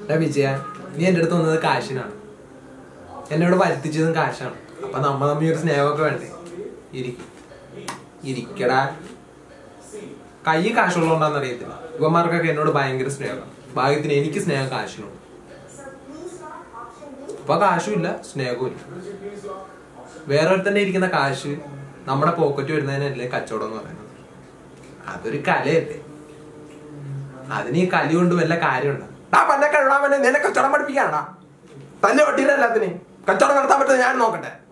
എടാ വിജയ നീ എൻ്റെ അടുത്ത് വന്നത് കാശിനാണ് എന്നോട് വരുത്തിച്ചതും കാശാണ് അപ്പൊ നമ്മ തമ്മിൽ ഒരു സ്നേഹമൊക്കെ വേണ്ടേ ഇരിക്കും ഇരിക്കടാ കൈ കാശുള്ളതുകൊണ്ടാന്ന് അറിയത്തില്ല ഇവന്മാർക്കൊക്കെ എന്നോട് ഭയങ്കര സ്നേഹമാണ് ഭാഗ്യത്തിന് എനിക്ക് സ്നേഹം കാശിനുണ്ട് ഇപ്പൊ കാശുമില്ല സ്നേഹവും ഇല്ല വേറെ ഒരുത്തന്നെ ഇരിക്കുന്ന കാശ് നമ്മുടെ പോക്കറ്റ് വരുന്നതിനല്ലേ കച്ചവടം എന്ന് പറയുന്നത് അതൊരു കലയല്ലേ അതിന് ഈ കലി കൊണ്ട് വല്ല കാര്യമുണ്ട് ആ പന്നെ കഴിവാൻ നിന്നെ കച്ചവടം പഠിപ്പിക്കാണാ തന്നെ ഒട്ടിയില്ല എല്ലാത്തിനെയും കച്ചവടം നടത്താൻ പറ്റുന്നത് ഞാൻ നോക്കട്ടെ